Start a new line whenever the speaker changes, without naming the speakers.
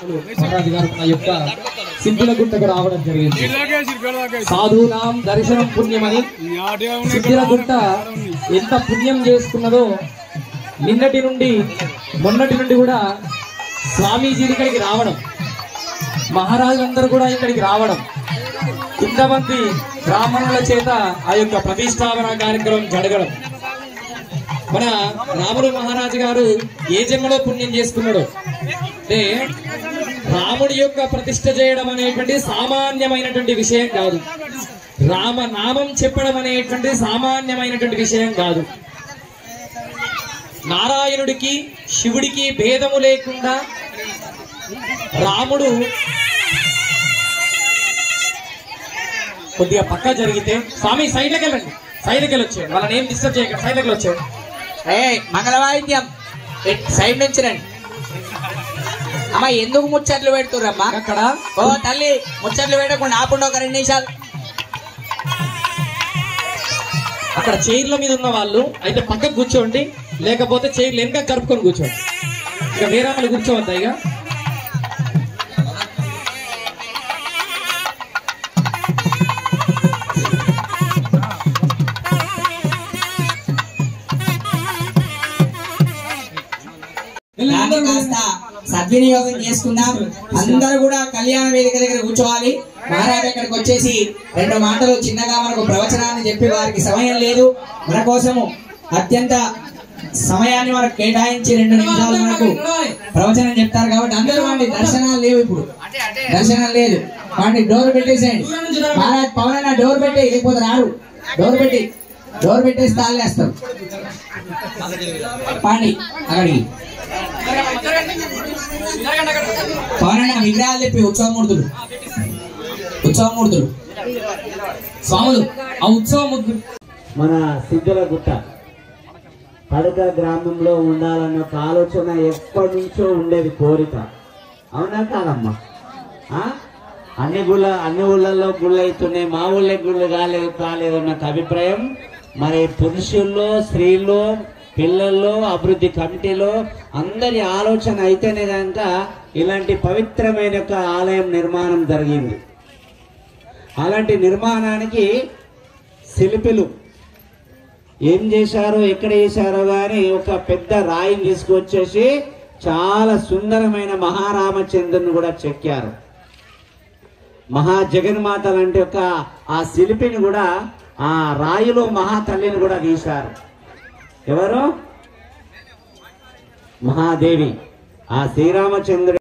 మహారాజు గారు మన యొక్క సింపుల గుట్టకు రావడం జరిగింది సాధునాం దర్శనం పుణ్యమని సిద్ధిల గుట్ట ఎంత పుణ్యం చేసుకున్నదో నిన్నటి నుండి మొన్నటి నుండి కూడా స్వామీజీ ఇక్కడికి రావడం మహారాజులందరూ కూడా ఇక్కడికి రావడం ఇంతమంది బ్రాహ్మణుల చేత ఆ యొక్క ప్రతిష్టాపన కార్యక్రమం జరగడం మన రాముడు మహారాజు గారు ఏ జన్మలో పుణ్యం చేసుకున్నాడు అంటే రాముడి యొక్క ప్రతిష్ట చేయడం అనేటువంటి సామాన్యమైనటువంటి విషయం కాదు రామ నామం చెప్పడం అనేటువంటి సామాన్యమైనటువంటి విషయం కాదు నారాయణుడికి శివుడికి భేదము లేకుండా రాముడు కొద్దిగా పక్క జరిగితే స్వామి సైడ్కి వెళ్ళండి సైడ్కి వెళ్ళొచ్చాడు వాళ్ళని ఏం డిస్టర్బ్ చేయకండి సైడ్కి వచ్చాడు
ఏ మంగళవాయిద్యం ఇట్ సైడ్ నుంచి రండి అమ్మా ఎందుకు ముచ్చట్లు పెడుతుర్రమ్మా
అక్కడ
ఓ తల్లి ముచ్చట్లు పెట్టకుండా ఆపుండు ఒక రెండు నిమిషాలు
అక్కడ చైర్ల మీద ఉన్న వాళ్ళు అయితే పక్కకు కూర్చోండి లేకపోతే చైర్లు వెనక కలుపుకొని కూర్చోండి ఇక వేరే వాళ్ళు కూర్చోవద్దా ఇక
దాన్ని కాస్త సద్వినియోగం చేసుకుందాం అందరూ కూడా కళ్యాణ వేదిక దగ్గర కూర్చోవాలి మహారాజు అక్కడికి వచ్చేసి రెండు మాటలు చిన్నగా మనకు ప్రవచనాన్ని చెప్పి వారికి సమయం లేదు మన కోసము అత్యంత సమయాన్ని మనకు కేటాయించి రెండు నిమిషాలు మనకు ప్రవచనం చెప్తారు కాబట్టి అందరూ వాడి దర్శనాలు లేవు ఇప్పుడు దర్శనం లేదు వాడిని డోర్ పెట్టేసేయండి మహారాజ్ పవన్ అన్న డోర్ పెట్టే లేకపోతే రారు డోర్ పెట్టి డోర్ పెట్టేసి తాళేస్తారు పాండి అక్కడికి పవన్ అన్న విగ్రహాలు చెప్పి ఉత్సవమూర్తులు ఉత్సవమూర్తులు
స్వాములు ఆ ఉత్సవం ముగ్గురు
మన సిద్ధుల గుట్ట పడక గ్రామంలో ఉండాలన్న ఒక ఆలోచన ఎప్పటి నుంచో ఉండేది కోరిక అవునా కాదమ్మా ఆ? అన్ని గుళ్ళ అన్ని ఊళ్ళల్లో గుళ్ళు అవుతున్నాయి మా ఊళ్ళో గుళ్ళు కాలేదు కాలేదు అన్న ఒక అభిప్రాయం మరి పురుషుల్లో స్త్రీల్లో పిల్లల్లో అభివృద్ధి కమిటీలో అందరి ఆలోచన అయితేనే కనుక ఇలాంటి పవిత్రమైన ఒక ఆలయం నిర్మాణం జరిగింది అలాంటి నిర్మాణానికి శిల్పులు ఏం చేశారో ఎక్కడ చేశారో గాని ఒక పెద్ద రాయిని తీసుకొచ్చేసి చాలా సుందరమైన మహారామచంద్రుని కూడా చెక్కారు మహా జగన్మాత లాంటి ఒక ఆ శిల్పిని కూడా ఆ రాయిలో మహాతల్లిని కూడా తీశారు ఎవరు మహాదేవి ఆ శ్రీరామచంద్రుడు